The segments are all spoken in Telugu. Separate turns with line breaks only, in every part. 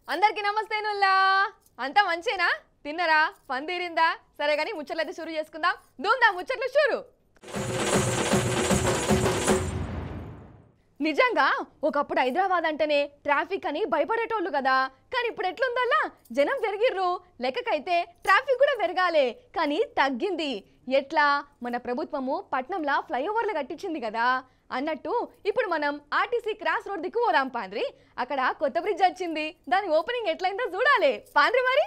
అందరికి నమస్తే నుల్లా అంతా మంచేనా తిన్నరా పని తీరిందా సరే కానీ ముచ్చట్లు అయితే షురు చేసుకుందాం దూందా ముచ్చట్లు షురు నిజంగా ఒకప్పుడు హైదరాబాద్ అంటేనే ట్రాఫిక్ అని భయపడేటోళ్ళు కదా కానీ ఇప్పుడు ఎట్లుందల్లా జనం పెరిగిర్రు లెక్కకైతే ట్రాఫిక్ కూడా పెరగాలే కానీ తగ్గింది ఎట్లా మన ప్రభుత్వము పట్నంలా ఫ్లైఓవర్లు కట్టించింది కదా అన్నట్టు ఇప్పుడు మనం ఆర్టీసీ క్రాస్ రోడ్ దిక్కు పోదాం పాండ్రి అక్కడ కొత్త బ్రిడ్జ్ వచ్చింది దాని ఓపెనింగ్ ఎట్లయిందో చూడాలి పాండ్రి మరి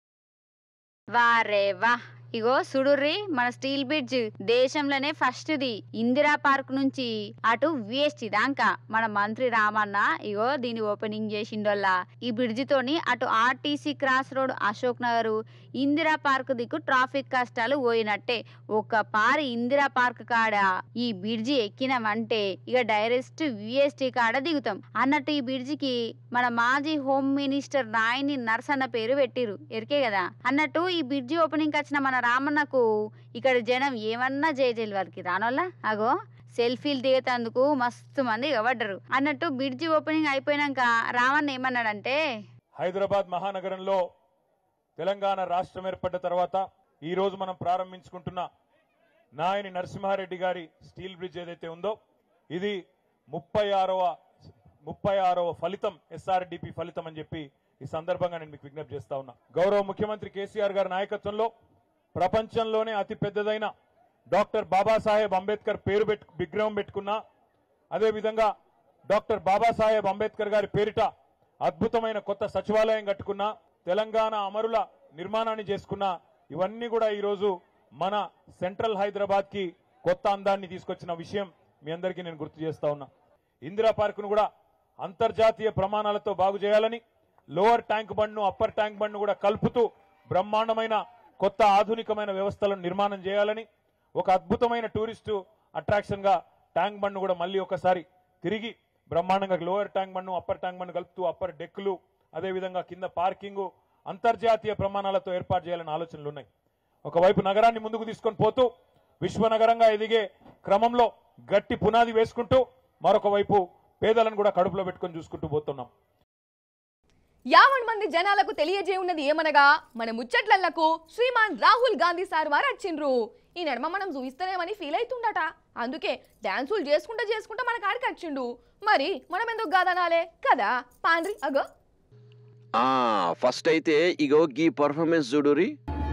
వారే వా ఇగో సుడుర్రి మన స్టీల్ బ్రిడ్జ్ దేశంలోనే ఫస్ట్ ది ఇందిరా పార్క్ నుంచి అటు విఎస్టి దాకా మన మంత్రి రామన్న ఇగో దీన్ని ఓపెనింగ్ చేసిండోల్లా ఈ బ్రిడ్జ్ తోని అటు RTC cross road Ashok Nagar Indira park దిక్కు ట్రాఫిక్ కష్టాలు పోయినట్టే ఒక్క పారి ఇందిరా పార్క్ కాడ ఈ బ్రిడ్జి ఎక్కినామంటే ఇక డైరెక్ట్ విఎస్టి కాడ దిగుతాం అన్నట్టు ఈ బ్రిడ్జికి మన మాజీ హోమ్ మినిస్టర్ నాయని నర్సన్న పేరు పెట్టిరు ఎరికే కదా అన్నట్టు ఈ బ్రిడ్జి ఓపెనింగ్ వచ్చిన మన రామన్నకు ఇక్కడ జనం ఏమన్నా జయజల్ వారికి రానోళ్ళ అగో సెల్ఫీలు దిగేందుకు మస్తు మంది ఇవ్వడ్డరు అన్నట్టు బ్రిడ్జి ఓపెనింగ్ అయిపోయినాక రామన్న ఏమన్నాడంటే
హైదరాబాద్ మహానగరంలో తెలంగాణ రాష్ట్రం ఏర్పడ్డ తర్వాత ఈ రోజు మనం ప్రారంభించుకుంటున్న నాయని నరసింహారెడ్డి గారి స్టీల్ బ్రిడ్జ్ ఏదైతే ఉందో ఇది ముప్పై ఆరవ ముప్పై ఆరవ ఫలితం ఎస్ఆర్డిపి ఫలితం అని చెప్పి ఈ సందర్భంగా నేను మీకు విజ్ఞప్తి చేస్తా ఉన్నా గౌరవ ముఖ్యమంత్రి కేసీఆర్ గారి నాయకత్వంలో ప్రపంచంలోనే అతి పెద్దదైన డాక్టర్ బాబాసాహెబ్ అంబేద్కర్ పేరు పెట్టు విగ్రహం పెట్టుకున్న అదేవిధంగా డాక్టర్ బాబాసాహెబ్ అంబేద్కర్ గారి పేరిట అద్భుతమైన కొత్త సచివాలయం కట్టుకున్న తెలంగాణ అమరుల నిర్మాణాన్ని చేసుకున్న ఇవన్నీ కూడా ఈరోజు మన సెంట్రల్ హైదరాబాద్ కి కొత్త అందాన్ని తీసుకొచ్చిన విషయం మీ అందరికీ నేను గుర్తు చేస్తా ఉన్నా ఇందిరా పార్క్ ను కూడా అంతర్జాతీయ ప్రమాణాలతో బాగు చేయాలని లోవర్ ట్యాంక్ బండ్ను అప్పర్ ట్యాంక్ బండ్ను కూడా కలుపుతూ బ్రహ్మాండమైన కొత్త ఆధునికమైన వ్యవస్థలను నిర్మాణం చేయాలని ఒక అద్భుతమైన టూరిస్టు అట్రాక్షన్ గా ట్యాంక్ బండ్ను కూడా మళ్ళీ ఒకసారి తిరిగి బ్రహ్మాండంగా లోవర్ ట్యాంక్ బండ్ను అప్పర్ ట్యాంక్ బండ్ కలుపుతూ అప్పర్ డెక్కులు అదేవిధంగా కింద పార్కింగ్ అంతర్జాతీయ ప్రమాణాలతో ఏర్పాటు చేయాలని ఆలోచనలు ఉన్నాయి ఒకవైపు నగరాన్ని ముందుకు తీసుకొని పోతూ విశ్వనగరంగా ఎదిగే క్రమంలో గట్టి పునాది వేసుకుంటూ మరొక వైపు పేదలను కూడా కడుపులో పెట్టుకొని చూసుకుంటూ పోతున్నాం
యావన్ మంది జనాలకు తెలియజేయున్నది ఏమనగా మన ముచ్చట్లలకు శ్రీమాన్ రాహుల్ గాంధీ సార్ వారు వచ్చిండ్రు ఈ నడమ మనం చూయిస్తలేమని ఫీల్ అవుతుండట అందుకే డాన్సులు చేసుకుంటా చేసుకుంటా మన కాడికి వచ్చిండు మరి మనం ఎందుకు కాదనాలే కదా పాండ్రి అగో
ఆ ఫస్ట్ అయితే ఇగో గీ పర్ఫార్మెన్స్ చూడురి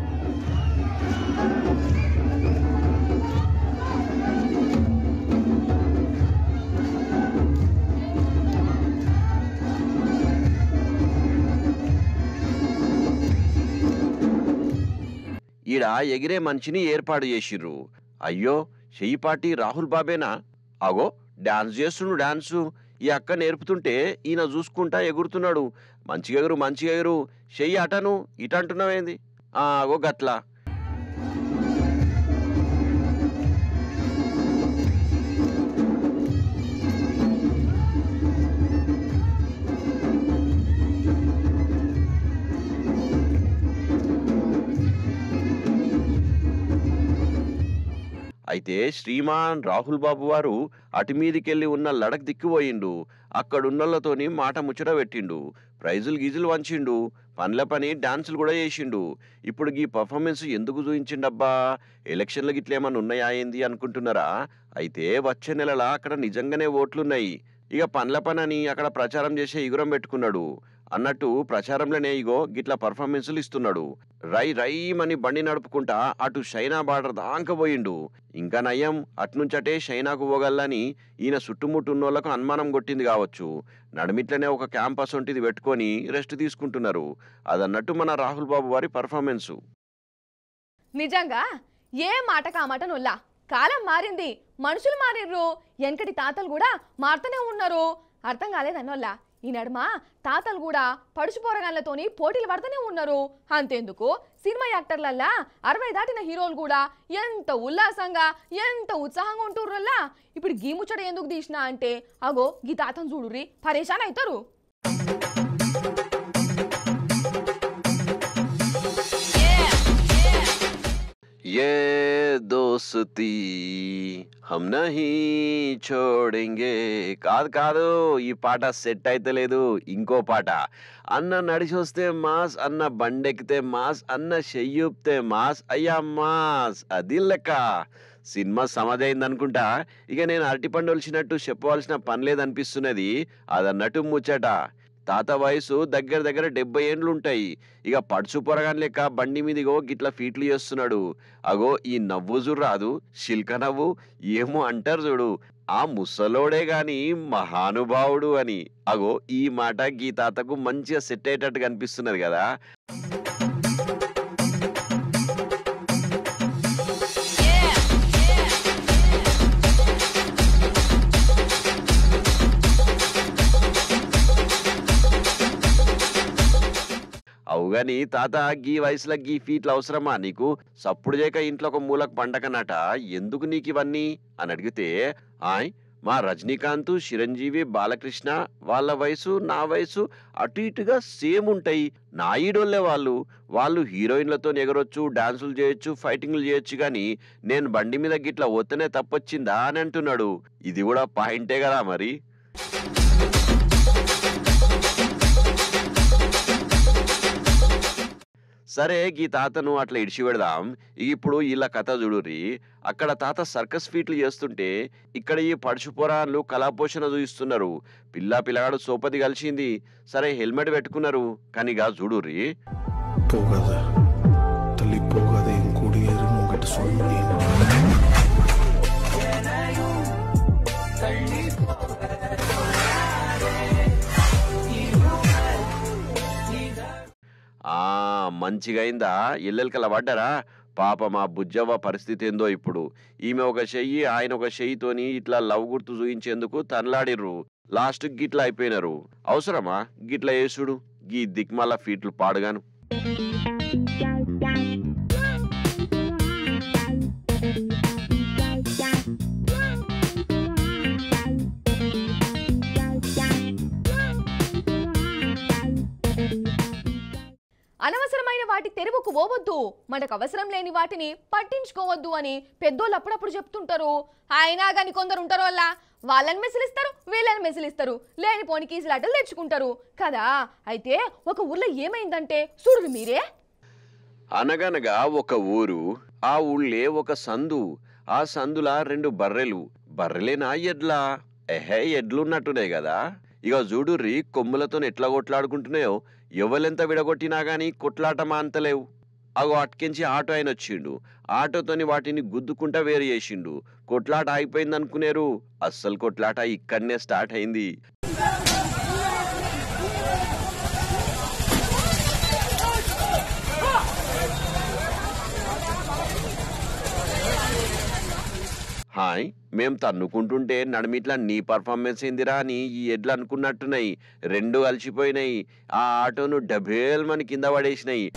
ఈడ ఎగిరే మనిషిని ఏర్పాటు చేసిర్రు అయ్యో చెయ్యిపాటి రాహుల్ బాబేనా అగో డాన్స్ చేస్తుండు డాన్సు ఈ అక్క నేర్పుతుంటే ఈయన చూసుకుంటా ఎగురుతున్నాడు మంచిగా ఎగురు మంచిగా ఎగురు చెయ్యి అటను ఇట అంటున్నావేంది ఆ అగో గట్లా అయితే శ్రీమాన్ రాహుల్ బాబు వారు అటు మీదికెళ్ళి ఉన్న లడక్ దిక్కుపోయిండు అక్కడున్నోళ్ళతోని మాట ముచ్చట పెట్టిండు ప్రైజులు గీజులు వంచిండు పనుల పని డాన్సులు కూడా చేసిండు ఇప్పుడు ఈ పర్ఫార్మెన్స్ ఎందుకు చూయించిండబ్బా ఎలక్షన్లు గిట్ల ఏమన్నా ఉన్నాయా ఏంది అనుకుంటున్నారా అయితే వచ్చే నెలల అక్కడ నిజంగానే ఓట్లున్నాయి ఇక పనుల పని అని అక్కడ ప్రచారం చేసే ఇగురం పెట్టుకున్నాడు అన్నట్టు ప్రచారంలోనే ఇగో గిట్ల పర్ఫార్మెన్సులు ఇస్తున్నాడు రై రైమని బండి నడుపుకుంటా అటు చైనా బార్డర్ దాకా పోయిండు ఇంకా నయం అట్నుంచటే చైనాకు పోగలని ఈయన చుట్టుముట్టున్నోళ్లకు అనుమానం కొట్టింది కావచ్చు నడిమిట్లనే ఒక క్యాంపస్ వంటిది పెట్టుకొని రెస్ట్ తీసుకుంటున్నారు అదన్నట్టు మన రాహుల్ బాబు వారి పర్ఫార్మెన్సు
నిజంగా ఏ మాట కామాట నొల్లా కాలం మారింది మనుషులు మారిర్రు వెనకటి తాతలు కూడా మారుతూనే ఉన్నారు అర్థం కాలేదన్నోల్లా ఈ నడుమ తాతలు కూడా పడుచు పోరగాళ్ళతోని పోటీలు పడుతూనే ఉన్నారు అంతేందుకు సినిమా యాక్టర్లల్లా అరవై దాటిన హీరోలు కూడా ఎంత ఉల్లాసంగా ఎంత ఉత్సాహంగా ఉంటుర్రల్లా ఇప్పుడు గీ ముచ్చట ఎందుకు తీసినా అంటే అగో గీ తాతను చూడుర్రి పరేషాన్ అవుతారు
ये दोस्ती हम नहीं छोड़ेंगे కాదు కాదు ఈ పాట సెట్ అయితే లేదు ఇంకో పాట అన్న నడిచి వస్తే మాస్ అన్న బండెక్కితే మాస్ అన్న చెయ్యుప్తే మాస్ అయ్యా మాస్ అది లెక్క సినిమా సమాధైంది అనుకుంటా ఇక నేను అరటిపండు ఒలిచినట్టు చెప్పవలసిన పని లేదనిపిస్తున్నది అదన్నట్టు ముచ్చట తాత వయసు దగ్గర దగ్గర డెబ్బై ఏండ్లు ఉంటాయి ఇక పడుచు పొరగాని లెక్క బండి మీదిగో గిట్ల ఫీట్లు చేస్తున్నాడు అగో ఈ నవ్వు రాదు శిల్క నవ్వు ఏమో అంటారు చూడు ఆ ముసలోడే గాని మహానుభావుడు అని అగో ఈ మాట గీ తాతకు మంచిగా సెట్ అయ్యేటట్టు కనిపిస్తున్నది కదా అవుగాని తాత గీ వయసులో గీ ఫీట్లు అవసరమా నీకు సప్పుడు చేయక ఇంట్లో ఒక మూలకు పండకనట ఎందుకు నీకు ఇవన్నీ అని అడిగితే ఆయ్ మా రజనీకాంత్ చిరంజీవి బాలకృష్ణ వాళ్ళ వయసు నా వయసు అటు ఇటుగా సేమ్ ఉంటాయి నా ఈడోళ్ళే వాళ్ళు వాళ్ళు హీరోయిన్లతో ఎగరొచ్చు డాన్సులు చేయొచ్చు ఫైటింగ్లు చేయొచ్చు కానీ నేను బండి మీద గిట్లా వత్తనే తప్పొచ్చిందా అని అంటున్నాడు ఇది కూడా పాయింటే కదా మరి సరే ఈ తాతను అట్లా ఇడిచి పెడదాం ఇప్పుడు ఇలా కథ చూడుర్రి అక్కడ తాత సర్కస్ ఫీట్లు చేస్తుంటే ఇక్కడ ఈ పడుచు పొరాళ్ళు కళాపోషణ చూయిస్తున్నారు పిల్ల పిల్లగాడు సోపతి కలిసింది సరే హెల్మెట్ పెట్టుకున్నారు కానీ గా చూడుర్రి
పోగద తల్లి పోగద ఏం కూడియేరు ముంగట సొల్లి
ఆ మంచిగా అయిందా ఇల్లెలకల పడ్డారా పాప మా బుజ్జవ్వ పరిస్థితి ఏందో ఇప్పుడు ఈమె ఒక చెయ్యి ఆయన ఒక చెయ్యితోని ఇట్లా లవ్ గుర్తు చూయించేందుకు తనలాడిర్రు లాస్ట్ గిట్లా అయిపోయినారు అవసరమా గిట్లా యేసుడు గీ దిక్మాల ఫీట్లు పాడుగాను
అనవసరమైన వాటి తెరువుకు పోవద్దు మనకు అవసరం లేని వాటిని పట్టించుకోవద్దు అని పెద్దోళ్ళు అప్పుడప్పుడు చెప్తుంటారు అయినా కానీ కొందరు ఉంటారు వల్ల వాళ్ళని మెసిలిస్తారు వీళ్ళని మెసిలిస్తారు లేనిపోని కీసులాటలు తెచ్చుకుంటారు కదా అయితే ఒక ఊర్లో ఏమైందంటే చూడు మీరే
అనగనగా ఒక ఊరు ఆ ఊళ్ళే ఒక సందు ఆ సందుల రెండు బర్రెలు బర్రెలేనా ఎడ్లా ఎహే ఎడ్లున్నట్టునే కదా ఇక చూడుర్రి కొమ్ములతో ఎట్లా కొట్లాడుకుంటున్నాయో ఎవలెంత విడగొట్టినా గానీ కొట్లాట మాంతలేవు అగో అట్కించి ఆటో ఆయన వచ్చిండు ఆటోతోని వాటిని గుద్దుకుంటా వేరు చేసిండు కొట్లాట ఆగిపోయింది అనుకునేరు అస్సలు కొట్లాట ఇక్కడనే స్టార్ట్ అయింది హాయ్ మేం తన్నుకుంటుంటే నడిమిట్లా నీ పర్ఫార్మెన్స్ ఏందిరా అని ఈ ఎడ్లు అనుకున్నట్టున్నాయి రెండు కలిసిపోయినాయి ఆ ఆటోను డబేల్ మని కింద పడేసినాయి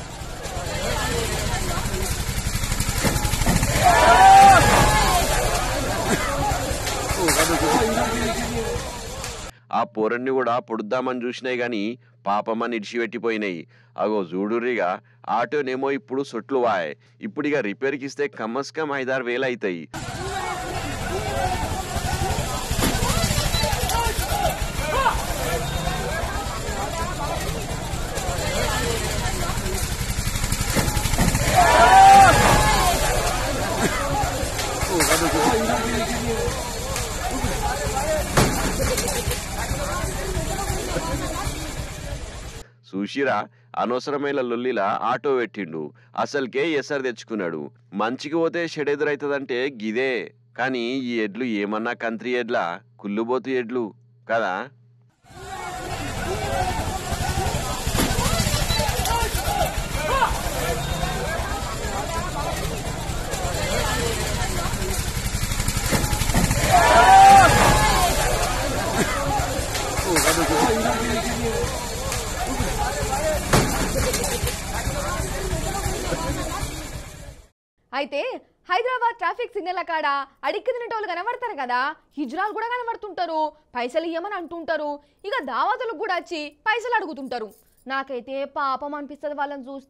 ఆ పోరన్ని కూడా పొడుద్దామని చూసినాయి గాని పాపమని ఇడిచిపెట్టిపోయినాయి అగో చూడురిగా ఆటోనేమో ఇప్పుడు సొట్లు వాయ్ ఇప్పుడు ఇక రిపేర్కి ఇస్తే కమ్మస్ కమ్ ఐదారు వేలు అవుతాయి సుషిరా అనవసరమైన లొల్లిలా ఆటో పెట్టిండు అసలుకే ఎసరు తెచ్చుకున్నాడు మంచికి పోతే షెడ్ ఎదురైతుందంటే గిదే కానీ ఈ ఎడ్లు ఏమన్నా కంత్రి ఎడ్లా కుళ్ళుబోతు ఎడ్లు కదా
అయితే హైదరాబాద్ ట్రాఫిక్ సిగ్నల్ కాడ అడిక్కి తినేటోళ్ళు కనబడతారు కదా హిజ్రాలు కూడా కనబడుతుంటారు పైసలు ఇయ్యమని అంటుంటారు ఇక దావతులకు కూడా వచ్చి పైసలు అడుగుతుంటారు నాకైతే పాపం అనిపిస్తుంది వాళ్ళని చూస్తే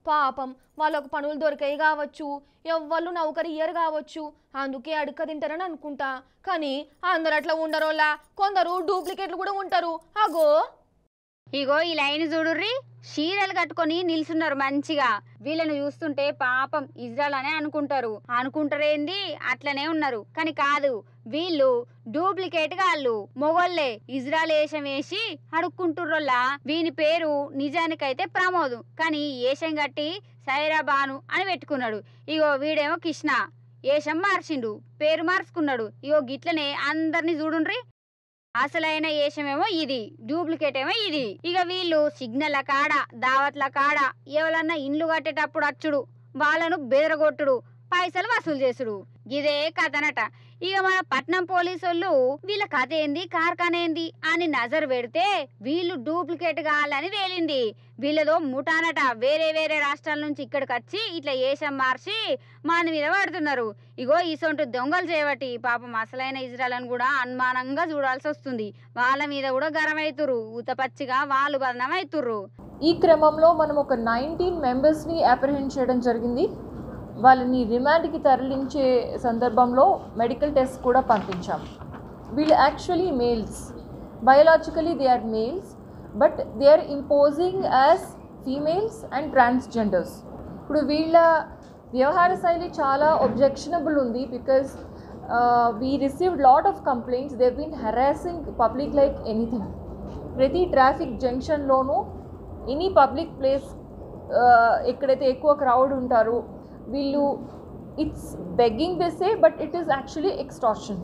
పాపం వాళ్ళకు పనులు దొరికాయి కావచ్చు ఎవ్వళ్ళు నౌకరి ఇయ్యరు కావచ్చు అందుకే అడుక్క తింటారని అనుకుంటా కానీ అందరు అట్లా ఉండరోలా కొందరు డూప్లికేట్లు కూడా ఉంటారు అగో
ఇగో ఈ లైన్ చూడుర్రి చీరలు కట్టుకొని నిల్చున్నారు మంచిగా వీళ్ళని చూస్తుంటే పాపం ఇజ్రాయల్ అనే అనుకుంటారు అనుకుంటారేంది అట్లనే ఉన్నారు కానీ కాదు వీళ్ళు డూప్లికేట్ వాళ్ళు మొగోళ్ళే ఇజ్రాయల్ వేషం వేసి అడుక్కుంటుర్రోల్లా వీని పేరు నిజానికైతే ప్రమోద్ కానీ ఏషం కట్టి సైరాబాను అని పెట్టుకున్నాడు ఇగో వీడేమో కృష్ణ ఏషం మార్చిండు పేరు మార్చుకున్నాడు ఇగో గిట్లనే అందరిని చూడుండ్రి అసలైన ఏషమేమో ఇది డూప్లికేట్ ఏమో ఇది ఇక వీళ్ళు సిగ్నల్ల కాడ దావత్ల కాడ ఎవరన్నా ఇండ్లు కట్టేటప్పుడు అచ్చుడు వాళ్ళను బెదరగొట్టుడు పైసలు వసూలు చేసుడు ఇదే కథనట ఇక మన పట్నం పోలీసోళ్ళు వీళ్ళ కథ ఏంది కార్ఖానా ఏంది అని నజర్ పెడితే వీళ్ళు డూప్లికేట్ కావాలని వేలింది వీళ్ళదో ముఠానట వేరే వేరే రాష్ట్రాల నుంచి ఇక్కడికి వచ్చి ఇట్లా ఏషం మార్చి మన మీద పడుతున్నారు ఇగో ఇసొంటి దొంగలు చేయబట్టి పాపం అసలైన ఇజ్రాయల్ కూడా అనుమానంగా చూడాల్సి వస్తుంది వాళ్ళ మీద కూడా గరం అవుతురు ఉతపచ్చిగా వాళ్ళు బదనం అవుతుర్రు
ఈ క్రమంలో మనం ఒక నైన్టీన్ మెంబర్స్ని అప్రహెండ్ చేయడం జరిగింది వాళ్ళని రిమాండ్కి తరలించే సందర్భంలో మెడికల్ టెస్ట్ కూడా పంపించాం వీళ్ళు actually males biologically they are males but they are imposing as females and transgenders ఇప్పుడు వీళ్ళ వ్యవహార శైలి చాలా ఒబ్జెక్షనబుల్ ఉంది because we received lot of complaints they been harassing public like anything ప్రతి ట్రాఫిక్ జంక్షన్లోనూ ఎనీ పబ్లిక్ ప్లేస్ ఎక్కడైతే ఎక్కువ క్రౌడ్ ఉంటారు వీళ్ళు it's begging they say but it is actually extortion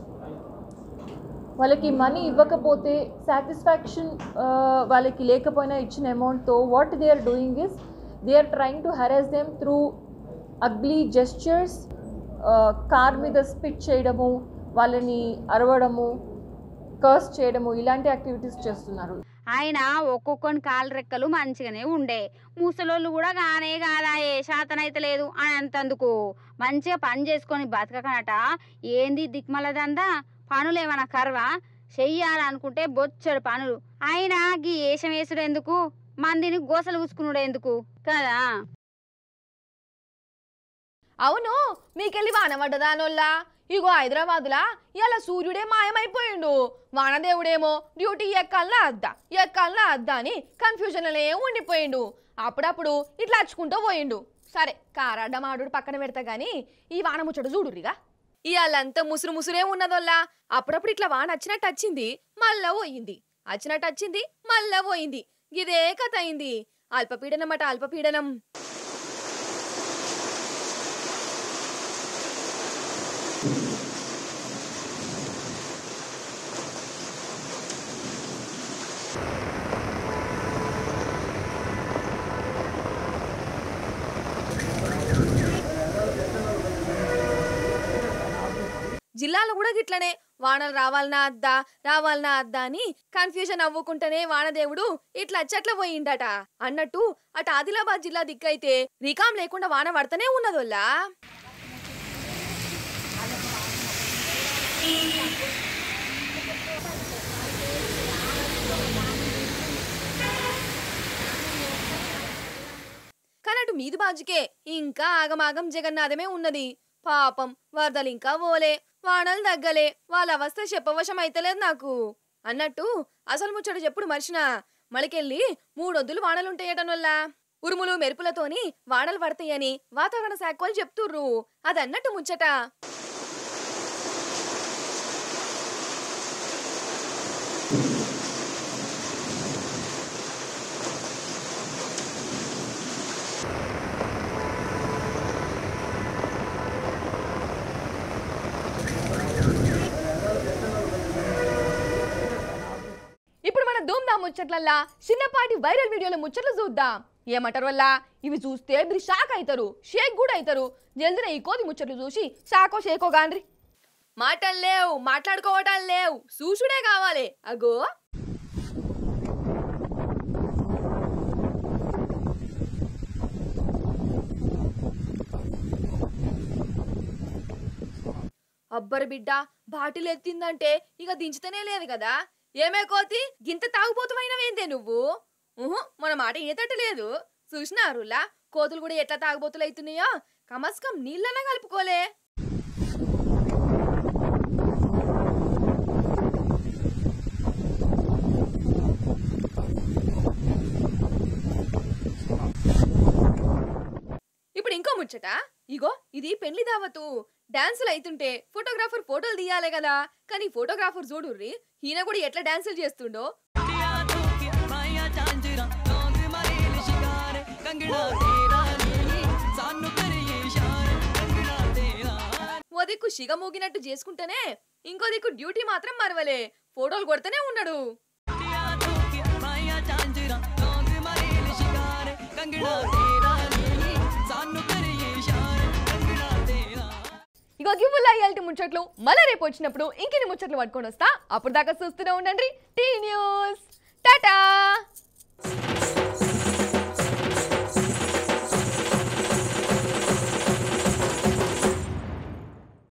వాళ్ళకి మనీ ఇవ్వకపోతే సాటిస్ఫాక్షన్ వాళ్ళకి లేకపోయినా ఇచ్చిన అమౌంట్తో what they are doing is they are trying to harass them through ugly gestures car మీద స్పిట్ చేయడము వాళ్ళని అరవడము కర్స్ చేయడము ఇలాంటి యాక్టివిటీస్ చేస్తున్నారు
ఆయన ఒక్కొక్కని కాలు రెక్కలు మంచిగానే ఉండే ముసలోళ్ళు కూడా గానే కాదాయే శాతనైతే లేదు అని అంతందుకు మంచిగా పని చేసుకొని బతకకనట ఏంది దిక్మలదందా పనులు ఏమైనా కర్వా చెయ్యాలనుకుంటే బొచ్చడు పనులు ఆయన గీ ఏషం వేసుడు ఎందుకు మందిని గోసలు పూసుకున్నాడు ఎందుకు కదా
అవును మీకెళ్ళి వాన పడ్డదానోల్లా ఇగో హైదరాబాదులా ఇలా సూర్యుడే మాయమైపోయిండు వానదేవుడేమో డ్యూటీ ఎక్కాలనా అద్దా ఎక్కాలనా అద్దా అని కన్ఫ్యూజన్లనే ఉండిపోయిండు అప్పుడప్పుడు ఇట్లా అచ్చుకుంటూ పోయిండు సరే కారాడ్డమాడు పక్కన పెడతా గాని ఈ వాన ముచ్చట చూడురిగా ఇవాళంతా ముసురు ముసురే ఉన్నదోల్లా అప్పుడప్పుడు ఇట్లా వాన వచ్చినట్టు వచ్చింది మళ్ళా పోయింది వచ్చినట్టు వచ్చింది మళ్ళా పోయింది ఇదే కథ అయింది అల్పపీడనం అట అల్పపీడనం జిల్లాలో కూడా గిట్లనే వానలు రావాలనా అద్దా రావాలనా అద్దా అని కన్ఫ్యూజన్ అవ్వకుంటేనే వానదేవుడు ఇట్లా అచ్చట్ల పోయిండట అన్నట్టు అటు ఆదిలాబాద్ జిల్లా దిక్కైతే రికాం లేకుండా వాన పడతనే ఉన్నదోల్లా కానీ అటు మీది బాజుకే ఇంకా ఆగమాగం జగన్నాథమే ఉన్నది పాపం వరదలు ఇంకా పోలే వానలు తగ్గలే వాళ్ళ అవస్థ చెప్పవశం అయితలేదు నాకు అన్నట్టు అసలు ముచ్చట చెప్పుడు మర్చినా మളിకెళ్ళి మూడొద్దులు వానలుంటాయటం వల్ల ఉరుములు మెరుపులతోని వానలు పడతాయని వాతావరణ శాఖ వాళ్ళు చెప్తుర్రు అదన్నట్టు ముచ్చట ఇప్పుడు మన ధూమ్ ధామ్ ముచ్చట్లల్లా చిన్నపాటి వైరల్ వీడియోల ముచ్చట్లు చూద్దాం ఏమంటారు వల్ల ఇవి చూస్తే మీరు షాక్ అవుతారు షేక్ కూడా అవుతారు జల్దిన ఈ కోతి ముచ్చట్లు చూసి షాకో షేకో గాండ్రి మాటలు లేవు మాట్లాడుకోవటాలు లేవు చూసుడే కావాలి అగో అబ్బరి బిడ్డ బాటిల్ ఎత్తిందంటే ఇక దించుతనే లేదు కదా ఏమే కోతి గింత తాగుబోతుమైనవేందే నువ్వు ఊహు మన మాట ఏతట్టు లేదు చూసినారులా కోతులు కూడా ఎట్లా తాగబోతులు అవుతున్నాయో కమస్కం నీళ్ళన్నా కలుపుకోలే ఇప్పుడు ఇంకో ముచ్చట ఇగో ఇది పెళ్లి దావతు డాన్సులు అయితుంటే ఫోటోగ్రాఫర్ ఫోటోలు తీయాలి కదా కానీ ఫోటోగ్రాఫర్ చూడుర్రి ఈయన కూడా ఎట్లా డాన్సులు చేస్తుండో ఓ దిక్కు శిగ మూగినట్టు చేసుకుంటేనే ఇంకో దిక్కు డ్యూటీ మాత్రం మరవలే ఫోటోలు కొడుతూనే ఉన్నాడు ఇగో గివ్వులా ఇయాల్టి ముచ్చట్లు మళ్ళీ రేపు వచ్చినప్పుడు ఇంకిన్ని ముచ్చట్లు పట్టుకొని వస్తా అప్పుడు దాకా చూస్తూనే ఉండండి టీ న్యూస్ టాటా